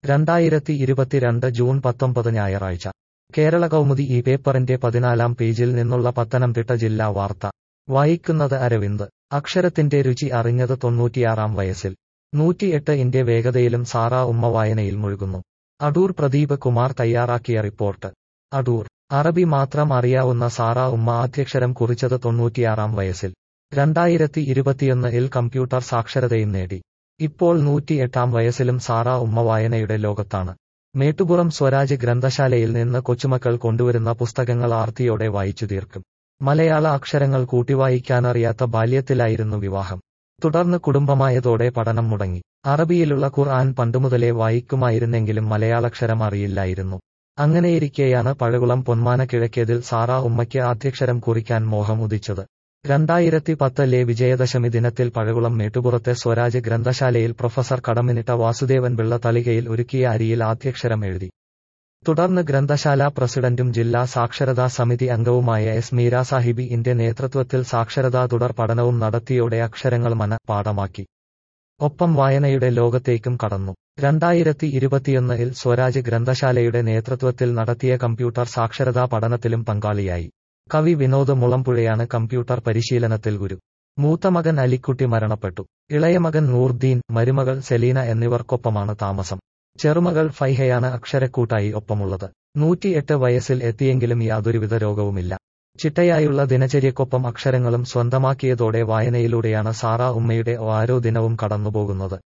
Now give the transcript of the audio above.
രണ്ടായിരത്തി ഇരുപത്തിരണ്ട് ജൂൺ പത്തൊമ്പത് ഞായറാഴ്ച കേരള കൗമുദി ഈ പേപ്പറിന്റെ പതിനാലാം പേജിൽ നിന്നുള്ള പത്തനംതിട്ട ജില്ലാ വാർത്ത വായിക്കുന്നത് അരവിന്ദ് അക്ഷരത്തിന്റെ രുചി അറിഞ്ഞത് തൊണ്ണൂറ്റിയാറാം വയസ്സിൽ നൂറ്റിയെട്ട് ഇന്റെ വേഗതയിലും സാറാ ഉമ്മ വായനയിൽ മുഴുകുന്നു അടൂർ പ്രദീപ് കുമാർ തയ്യാറാക്കിയ റിപ്പോർട്ട് അടൂർ അറബി മാത്രം അറിയാവുന്ന സാറാ ഉമ്മ ആദ്യക്ഷരം കുറിച്ചത് തൊണ്ണൂറ്റിയാറാം വയസ്സിൽ രണ്ടായിരത്തി ഇരുപത്തിയൊന്ന് ഇൽ കമ്പ്യൂട്ടർ സാക്ഷരതയും നേടി ഇപ്പോൾ നൂറ്റിയെട്ടാം വയസ്സിലും സാറാ ഉമ്മ വായനയുടെ ലോകത്താണ് മേട്ടുപുറം സ്വരാജ് ഗ്രന്ഥശാലയിൽ നിന്ന് കൊച്ചുമക്കൾ കൊണ്ടുവരുന്ന പുസ്തകങ്ങൾ ആർത്തിയോടെ വായിച്ചു തീർക്കും മലയാള അക്ഷരങ്ങൾ കൂട്ടിവായിക്കാനറിയാത്ത ബാല്യത്തിലായിരുന്നു വിവാഹം തുടർന്ന് കുടുംബമായതോടെ പഠനം മുടങ്ങി അറബിയിലുള്ള ഖുർആൻ പണ്ടുമുതലേ വായിക്കുമായിരുന്നെങ്കിലും മലയാളക്ഷരം അറിയില്ലായിരുന്നു അങ്ങനെയിരിക്കെയാണ് പഴകുളം പൊന്മാന കിഴക്കേതിൽ സാറാ ഉമ്മയ്ക്ക് ആദ്യക്ഷരം കുറിക്കാൻ മോഹം ഉദിച്ചത് രണ്ടായിരത്തി പത്തിലെ വിജയദശമി ദിനത്തിൽ പഴകുളം മേട്ടുപുറത്തെ സ്വരാജ് ഗ്രന്ഥശാലയിൽ പ്രൊഫസർ കടമിനിട്ട വാസുദേവൻ പിള്ള തളികയിൽ ഒരുക്കിയ അരിയിൽ ആദ്യക്ഷരം എഴുതി തുടർന്ന് ഗ്രന്ഥശാല പ്രസിഡന്റും ജില്ലാ സാക്ഷരതാ സമിതി അംഗവുമായ എസ് മീര സാഹിബിന്റെ നേതൃത്വത്തിൽ സാക്ഷരതാ തുടർ പഠനവും നടത്തിയോടെ അക്ഷരങ്ങൾ മന പാഠമാക്കി ഒപ്പം വായനയുടെ ലോകത്തേക്കും കടന്നു രണ്ടായിരത്തി ഇരുപത്തിയൊന്നിൽ സ്വരാജ് ഗ്രന്ഥശാലയുടെ നേതൃത്വത്തിൽ നടത്തിയ കമ്പ്യൂട്ടർ സാക്ഷരതാ പഠനത്തിലും പങ്കാളിയായി കവി വിനോദ് മുളമ്പുഴയാണ് കമ്പ്യൂട്ടർ പരിശീലനത്തിൽ ഗുരു മൂത്തമകൻ അലിക്കുട്ടി മരണപ്പെട്ടു ഇളയമകൻ നൂർദീൻ മരുമകൾ സെലീന എന്നിവർക്കൊപ്പമാണ് താമസം ചെറുമകൾ ഫൈഹയാണ് അക്ഷരക്കൂട്ടായി ഒപ്പമുള്ളത് നൂറ്റിയെട്ട് വയസ്സിൽ എത്തിയെങ്കിലും യാതൊരുവിധ രോഗവുമില്ല ചിട്ടയായുള്ള ദിനചര്യക്കൊപ്പം അക്ഷരങ്ങളും സ്വന്തമാക്കിയതോടെ വായനയിലൂടെയാണ് സാറാ ഉമ്മയുടെ ഓരോ ദിനവും കടന്നുപോകുന്നത്